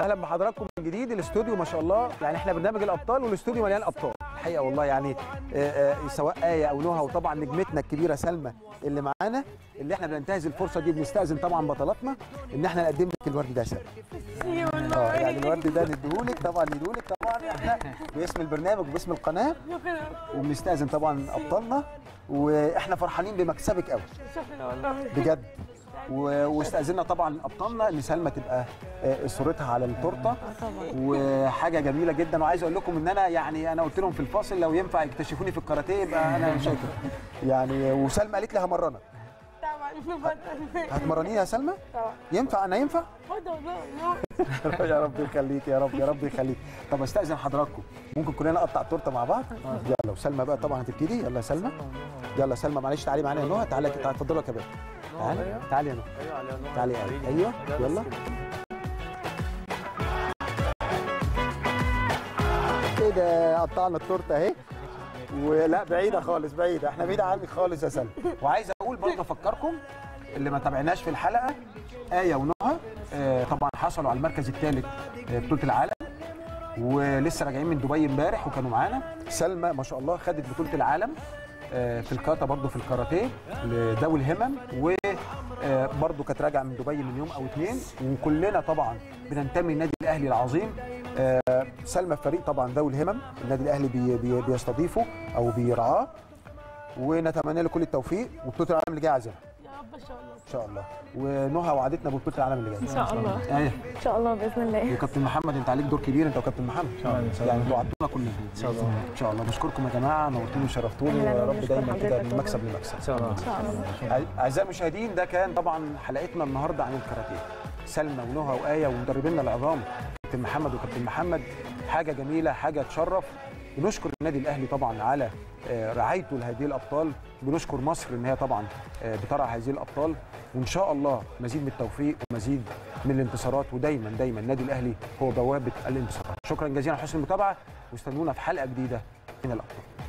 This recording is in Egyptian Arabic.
اهلا بحضراتكم من جديد الاستوديو ما شاء الله يعني احنا برنامج الابطال والاستوديو مليان ابطال الحقيقه والله يعني آه، آه، سواء ايه او نهى وطبعا نجمتنا الكبيره سلمى اللي معانا اللي احنا بننتهز الفرصه دي بنستاذن طبعا بطلاتنا ان احنا نقدم لك الورد ده يا سلمى اه يعني الورد ده نديهولك طبعا نديهولك طبعا احنا باسم البرنامج وباسم القناه وبنستاذن طبعا ابطالنا واحنا فرحانين بمكسبك قوي شكرا والله بجد و- واستاذنا طبعا ابطالنا ان سلمى تبقى آه، صورتها على التورته طبعا وحاجه جميله جدا وعايز اقول لكم ان انا يعني انا قلت لهم في الفاصل لو ينفع يكتشفوني في الكاراتيه يبقى انا شاكر يعني وسلمى قالت لي همرنك طبعا نبطل هتمرنيني يا سلمى طبعا ينفع انا ينفع خد والله يا رب يخليك يا رب يا رب يخليك طب استاذن حضراتكم ممكن كلنا نقطع التورته مع بعض يلا وسلمى بقى طبعا هتبتدي يلا يا سلمى يلا سلمى معلش تعالي معانا يا نهى تعالي تعالي اتفضلوا يا كباتن تعالي تعالي يا نهى تعالي يا قلبي. ايوه يلا كده قطعنا التورته اهي ولا بعيده خالص بعيده احنا بعيده عنك خالص يا سلمى وعايز اقول برضه افكركم اللي ما تابعناش في الحلقه ايه ونهى آه، طبعا حصلوا على المركز الثالث بطوله العالم ولسه راجعين من دبي امبارح وكانوا معانا سلمى ما شاء الله خدت بطوله العالم آه، في الكاتا برضه في الكاراتيه لذوي الهمم وبرضه كانت راجعه من دبي من يوم او اتنين وكلنا طبعا بننتمي للنادي الاهلي العظيم آه، سلمى في فريق طبعا ذوي الهمم النادي الاهلي بي بي بيستضيفه او بيرعاه ونتمنى له كل التوفيق وبطوله العالم اللي جايه عايزينها يا رب ان شاء الله ان شاء الله ونهى وعدتنا ببطوله العالم اللي جايه ان شاء الله ايه ان شاء الله باذن الله وكابتن محمد انت عليك دور كبير انت وكابتن محمد يعني انتوا وعدتونا كلنا ان شاء الله ان شاء الله بشكركم يا جماعه نورتوني وشرفتوني أهلاً ويا رب ونشكر دايما كده حضرتك من مكسب لمكسب ان شاء الله ان شاء الله أعز- اعزائي المشاهدين ده كان طبعا حلقتنا النهارده عن الكاراتيه سلمى ونهى وايه ومدربينا العظام كابتن محمد وكابتن محمد حاجه جميله حاجه تشرف بنشكر النادي الاهلي طبعا على آه، رعايته لهذه الابطال بنشكر مصر ان هي طبعا آه، بترعى هذه الابطال وان شاء الله مزيد من التوفيق ومزيد من الانتصارات ودايما دايما النادي الاهلي هو بوابه الانتصارات شكرا جزيلا على حسن المتابعه واستنونا في حلقه جديده من الابطال